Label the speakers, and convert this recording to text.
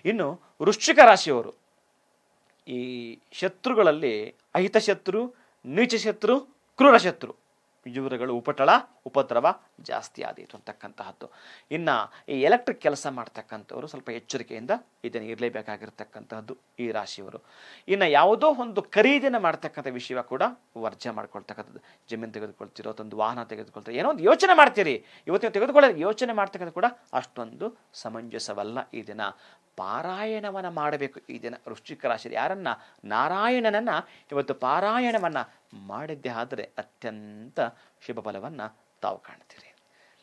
Speaker 1: ಇನ್ನು ವೃಶ್ಚಿಕ ರಾಶಿಯವರು ಈ ಶತ್ರುಗಳಲ್ಲಿ ಅಹಿತ ಶತ್ರು ನೀಚ ಶತ್ರು ಕ್ರೂರ ಶತ್ರು ಇವರುಗಳು ಉಪಟಳ ಉಪದ್ರವ ಜಾಸ್ತಿ ಆದೀತು ಅಂತಕ್ಕಂತಹದ್ದು ಇನ್ನು ಈ ಎಲೆಕ್ಟ್ರಿಕ್ ಕೆಲಸ ಮಾಡ್ತಕ್ಕಂಥವ್ರು ಸ್ವಲ್ಪ ಎಚ್ಚರಿಕೆಯಿಂದ ಇದನ್ನು ಇರಲೇಬೇಕಾಗಿರ್ತಕ್ಕಂತಹದ್ದು ಈ ರಾಶಿಯವರು ಇನ್ನು ಯಾವುದೋ ಒಂದು ಖರೀದಿನ ಮಾಡ್ತಕ್ಕಂಥ ವಿಷಯ ಕೂಡ ವರ್ಜ ಮಾಡ್ಕೊಳ್ತಕ್ಕಂಥದ್ದು ಜಮೀನು ತೆಗೆದುಕೊಳ್ತಿರೋ ಒಂದು ವಾಹನ ತೆಗೆದುಕೊಳ್ತೀರೋ ಏನೋ ಒಂದು ಯೋಚನೆ ಮಾಡ್ತೀರಿ ಇವತ್ತಿನ ತೆಗೆದುಕೊಳ್ಳೋ ಯೋಚನೆ ಮಾಡ್ತಕ್ಕಂಥ ಕೂಡ ಅಷ್ಟೊಂದು ಸಮಂಜಸವಲ್ಲ ಈ ದಿನ ಪಾರಾಯಣವನ್ನ ಮಾಡಬೇಕು ಈ ದಿನ ವೃಶ್ಚಿಕ ರಾಶಿ ಯಾರನ್ನ ನಾರಾಯಣನನ್ನ ಇವತ್ತು ಪಾರಾಯಣವನ್ನ ಮಾಡಿದ್ದೇ ಆದರೆ ಅತ್ಯಂತ ಶುಭ ಫಲವನ್ನ ತಾವು ಕಾಣ್ತೀರಿ